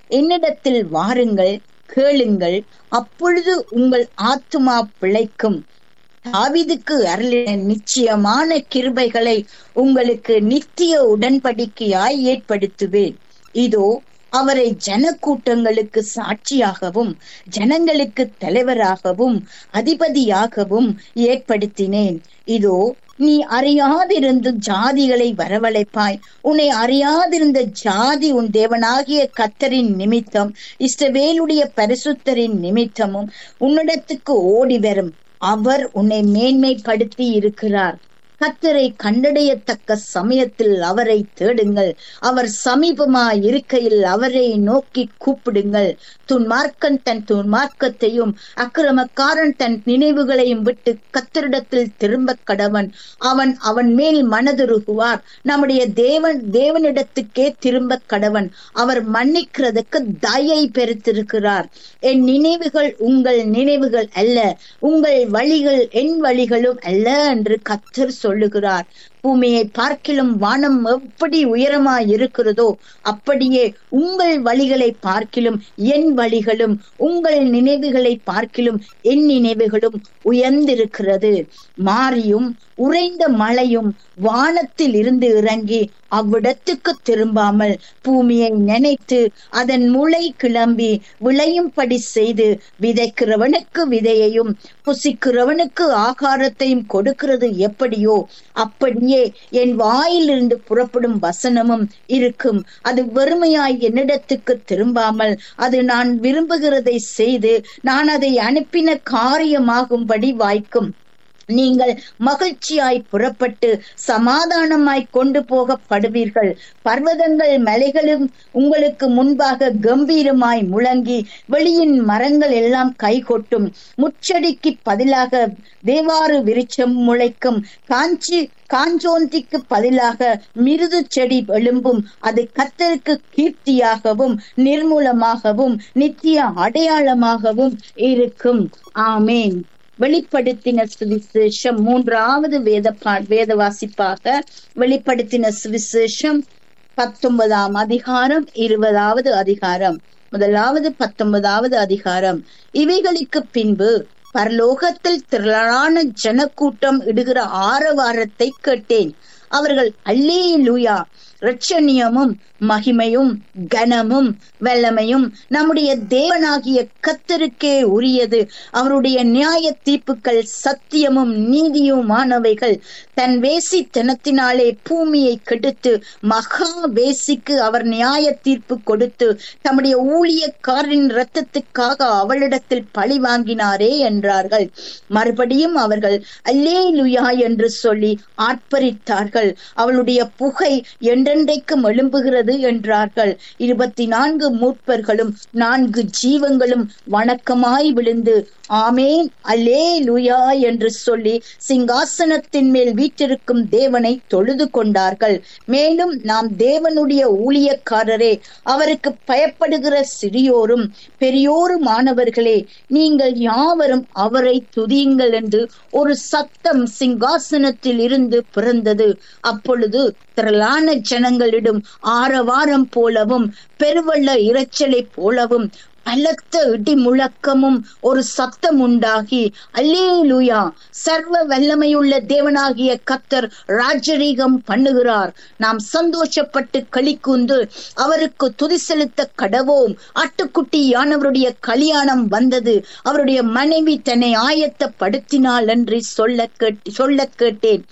என்னிடத்தில் வாருங்கள் கேளுங்கள் அப்பொழுது உங்கள் ஆத்துமா பிழைக்கும் தாவிதுக்கு அருளின நிச்சயமான கிருபைகளை உங்களுக்கு நித்திய உடன்படிக்கையாய் ஏற்படுத்துவேன் இதோ அவரை ஜனக்கூட்டங்களுக்கு சாட்சியாகவும் ஜனங்களுக்கு தலைவராகவும் அதிபதியாகவும் ஏற்படுத்தினேன் இதோ நீ அறியாதிருந்து ஜாதிகளை வரவழைப்பாய் உன்னை அறியாதிருந்த ஜாதி உன் தேவனாகிய கத்தரின் நிமித்தம் இஷ்டவேலுடைய பரிசுத்தரின் நிமித்தமும் உன்னிடத்துக்கு ஓடி வரும் அவர் உன்னை மேன்மைப்படுத்தி இருக்கிறார் கத்தரை கண்டடையத்தக்க சமயத்தில் அவரை தேடுங்கள் அவர் சமீபமாய் இருக்கையில் அவரை நோக்கி கூப்பிடுங்கள் துன்மார்க்கன் தன் துன்மார்க்கத்தையும் அக்கிரமக்காரன் தன் நினைவுகளையும் விட்டு கத்தரிடத்தில் திரும்ப கடவன் அவன் அவன் மேல் மனதுருகுவார் நம்முடைய தேவன் தேவனிடத்துக்கே திரும்ப கடவன் அவர் மன்னிக்கிறதுக்கு தயை பெருத்திருக்கிறார் என் நினைவுகள் உங்கள் நினைவுகள் அல்ல உங்கள் வழிகள் என் வழிகளும் அல்ல என்று கத்தர் சொல்லுகிறார் பூமியை பார்க்கிலும் வானம் எப்படி உயரமாய் இருக்கிறதோ அப்படியே உங்கள் வழிகளை பார்க்கிலும் என் வழிகளும் உங்கள் நினைவுகளை பார்க்கிலும் என் நினைவுகளும் உயர்ந்திருக்கிறது மாறியும் உறைந்த மழையும் வானத்தில் இருந்து இறங்கி அவ்விடத்துக்கு திரும்பாமல் பூமியை நினைத்து அதன் முளை கிளம்பி விளையும்படி செய்து விதைக்கிறவனுக்கு விதையையும் புசிக்கிறவனுக்கு ஆகாரத்தையும் கொடுக்கிறது எப்படியோ அப்படியே என் வாயிலிருந்து புறப்படும் வசனமும் இருக்கும் அது வெறுமையாய் என்னிடத்துக்கு திரும்பாமல் அது நான் விரும்புகிறதை செய்து நான் அதை அனுப்பின காரியமாகும்படி வாய்க்கும் நீங்கள் மகிழ்ச்சியாய் புறப்பட்டு சமாதானமாய் கொண்டு போகப்படுவீர்கள் பர்வதங்கள் மலைகளும் உங்களுக்கு முன்பாக கம்பீரமாய் முழங்கி வெளியின் மரங்கள் எல்லாம் கைகொட்டும் முச்சடிக்கு பதிலாக தேவாறு விருட்சம் முளைக்கும் காஞ்சி காஞ்சோந்திக்கு பதிலாக மிருது செடி எழும்பும் அது கத்தருக்கு கீர்த்தியாகவும் நிர்மூலமாகவும் நித்திய அடையாளமாகவும் இருக்கும் ஆமேன் வெளிப்படுத்தின சுவிசேஷம் மூன்றாவது வேத வேத வாசிப்பாக வெளிப்படுத்தின சுவிசேஷம் பத்தொன்பதாம் அதிகாரம் இருபதாவது அதிகாரம் முதலாவது பத்தொன்பதாவது அதிகாரம் இவைகளுக்கு பின்பு பரலோகத்தில் திரளான ஜனக்கூட்டம் இடுகிற ஆரவாரத்தை கேட்டேன் அவர்கள் அல்லே லூயா ரட்சணியமும் மகிமையும் கனமும் வல்லமையும் நம்முடைய தேவனாகிய கத்தருக்கே உரியது அவருடைய நியாய தீர்ப்புகள் சத்தியமும் நீதியுமானவைகள் தன் வேசித்தனத்தினாலே பூமியை கெடுத்து மகா வேசிக்கு அவர் நியாய தீர்ப்பு கொடுத்து தம்முடைய ஊழியக்காரின் இரத்தத்துக்காக அவளிடத்தில் பழி வாங்கினாரே என்றார்கள் மறுபடியும் அவர்கள் அல்லே லுயா என்று சொல்லி ஆர்ப்பரித்தார்கள் அவளுடைய புகை என்றென்றைக்கும் எழும்புகிறது என்றார்கள் இருபத்தி நான்கு மூப்பர்களும் நான்கு ஜீவங்களும் வணக்கமாய் விழுந்து ஆமேன் அலே லுயா என்று சொல்லி சிங்காசனத்தின் மேல் வீற்றிருக்கும் தேவனை தொழுது கொண்டார்கள் மேலும் நாம் தேவனுடைய ஊழியக்காரரே அவருக்கு பயப்படுகிற சிறியோரும் பெரியோருமானவர்களே நீங்கள் யாவரும் அவரை துதியுங்கள் என்று ஒரு சத்தம் சிங்காசனத்தில் இருந்து பிறந்தது அப்பொழுது திரளான ஜனங்களிடம் ஆரவாரம் போலவும் பெருவெள்ள இரைச்சலை போலவும் பலத்த இடி முழக்கமும் ஒரு சத்தம் உண்டாகி அல்லேலூயா சர்வ வல்லமையுள்ள தேவனாகிய கத்தர் ராஜரீகம் பண்ணுகிறார் நாம் சந்தோஷப்பட்டு களிக்குந்து அவருக்கு துதி செலுத்த கடவோம் ஆட்டுக்குட்டியானவருடைய கல்யாணம் வந்தது அவருடைய மனைவி தன்னை ஆயத்தப்படுத்தினாள் என்று சொல்ல கேட்டு சொல்ல கேட்டேன்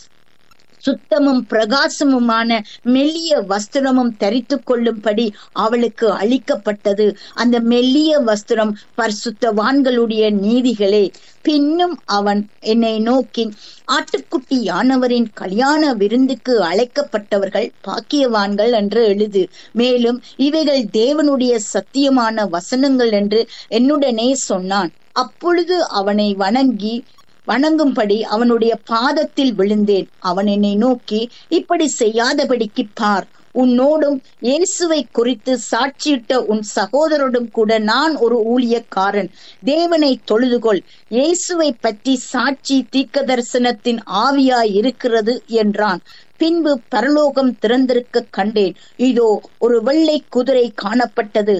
சுத்தமும் பிரகாசமுமான மெல்லிய வஸ்திரமும் தரித்து கொள்ளும்படி அவளுக்கு அளிக்கப்பட்டது அந்த மெல்லிய வஸ்திரம் பரிசுத்தவான்களுடைய நீதிகளே பின்னும் அவன் என்னை நோக்கி ஆட்டுக்குட்டியானவரின் கல்யாண விருந்துக்கு அழைக்கப்பட்டவர்கள் பாக்கியவான்கள் என்று எழுது மேலும் இவைகள் தேவனுடைய சத்தியமான வசனங்கள் என்று என்னுடனே சொன்னான் அப்பொழுது அவனை வணங்கி வணங்கும்படி அவனுடைய பாதத்தில் விழுந்தேன் அவன் என்னை நோக்கி இப்படி செய்யாதபடிக்கு பார் உன்னோடும் இயேசுவை குறித்து சாட்சியிட்ட உன் சகோதரோடும் கூட நான் ஒரு ஊழியக்காரன் தேவனை தொழுதுகொள் இயேசுவை பற்றி சாட்சி தீர்க்க தரிசனத்தின் ஆவியாய் இருக்கிறது என்றான் பின்பு பரலோகம் திறந்திருக்க கண்டேன் இதோ ஒரு வெள்ளை குதிரை காணப்பட்டது